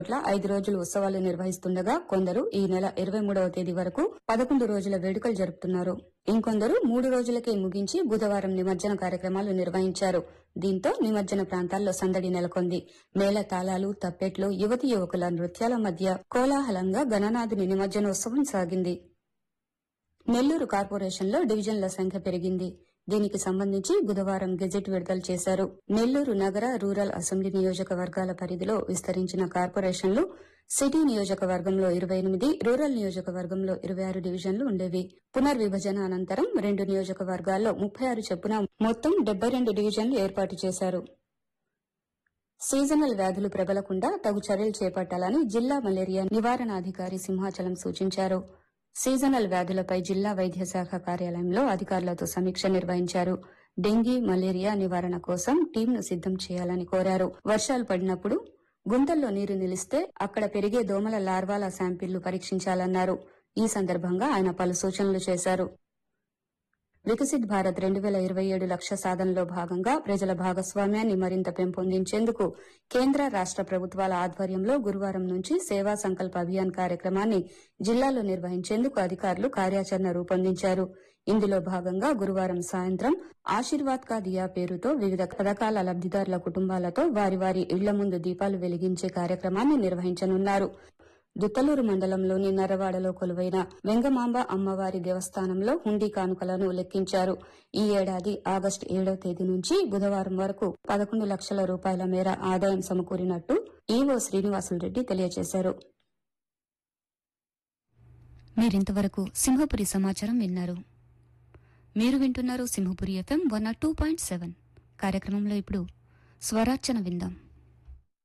చోట్ల ఐదు రోజులు ఉత్సవాలు నిర్వహిస్తుండగా కొందరు ఈ నెల ఇరవై మూడవ తేదీ వరకు పదకొండు రోజుల వేడుకలు జరుపుతున్నారు ఇంకొందరు మూడు రోజులకే ముగించి బుధవారం నిమజ్జన కార్యక్రమాలు నిర్వహించారు దీంతో నిమజ్జన ప్రాంతాల్లో సందడి నెలకొంది మేళ తాళాలు తప్పెట్లు యువతి యువకుల నృత్యాల మధ్య కోలాహలంగా గణనాథుని నిమజ్జనోత్సవం సాగింది నెల్లూరు కార్పొరేషన్లో డివిజన్ల సంఖ్య పెరిగింది దీనికి సంబంధించి బుధవారం గెజెట్ విడుదల చేశారు నెల్లూరు నగర రూరల్ అసెంబ్లీ నియోజకవర్గాల పరిధిలో విస్తరించిన కార్పొరేషన్లు సిటీ నియోజకవర్గంలో ఇరవై ఎనిమిది రూరల్ నియోజకవర్గంలో ఇరవై ఆరు డివిజన్లు ఉండేవి పునర్విభజన అనంతరం రెండు నియోజకవర్గాల్లో ముప్పై ఆరు చొప్పున మొత్తం డెబ్బై రెండు డివిజన్లు ఏర్పాటు చేశారు సీజనల్ వ్యాధులు ప్రబలకుండా తగు చర్యలు చేపట్టాలని జిల్లా మలేరియా నివారణాధికారి సింహాచలం సూచించారు సీజనల్ వ్యాధులపై జిల్లా వైద్య శాఖ కార్యాలయంలో అధికారులతో సమీక్ష నిర్వహించారు డెంగీ మలేరియా నివారణ కోసం టీంను సిద్దం చేయాలని కోరారు వర్షాలు పడినప్పుడు గుంతల్లో నీరు నిలిస్తే అక్కడ పెరిగే దోమల లార్వాల శాంపిళ్లు పరీక్షించాలన్నారు ఈ సందర్భంగా ఆయన పలు సూచనలు చేశారు వికసిత్ భారత్ రెండు వేల ఇరవై ఏడు లక్ష్య సాధనలో భాగంగా ప్రజల భాగస్వామ్యాన్ని మరింత పెంపొందించేందుకు కేంద్ర రాష్ట ప్రభుత్వాల ఆధ్వర్యంలో గురువారం నుంచి సేవా సంకల్ప అభియాన్ కార్యక్రమాన్ని జిల్లాలో నిర్వహించేందుకు అధికారులు కార్యాచరణ రూపొందించారు ఇందులో భాగంగా గురువారం సాయంత్రం ఆశీర్వాద్ కా దియా పేరుతో వివిధ పథకాల లబ్దిదారుల కుటుంబాలతో వారి వారి ఇళ్ల ముందు దీపాలు వెలిగించే కార్యక్రమాన్ని నిర్వహించనున్నారు దుత్తలూరు మండలంలోని నరవాడలో కొలువైన వెంగమాంబ అమ్మవారి దేవస్థానంలో హుండీ కానుకలను లెక్కించారు ఈ ఏడాది ఆగస్టు ఏడవ తేదీ నుంచి బుధవారం వరకు పదకొండు లక్షల రూపాయల మేర ఆదాయం సమకూరినట్టు ఈవో శ్రీనివాసులరెడ్డి తెలియజేశారు మీరింతవరకు సింహపురి సమాచారం విన్నారు మీరు వింటున్నారు Simhapuri F M one two point seven కార్యక్రమంలో ఇప్పుడు స్వరార్చన విందాం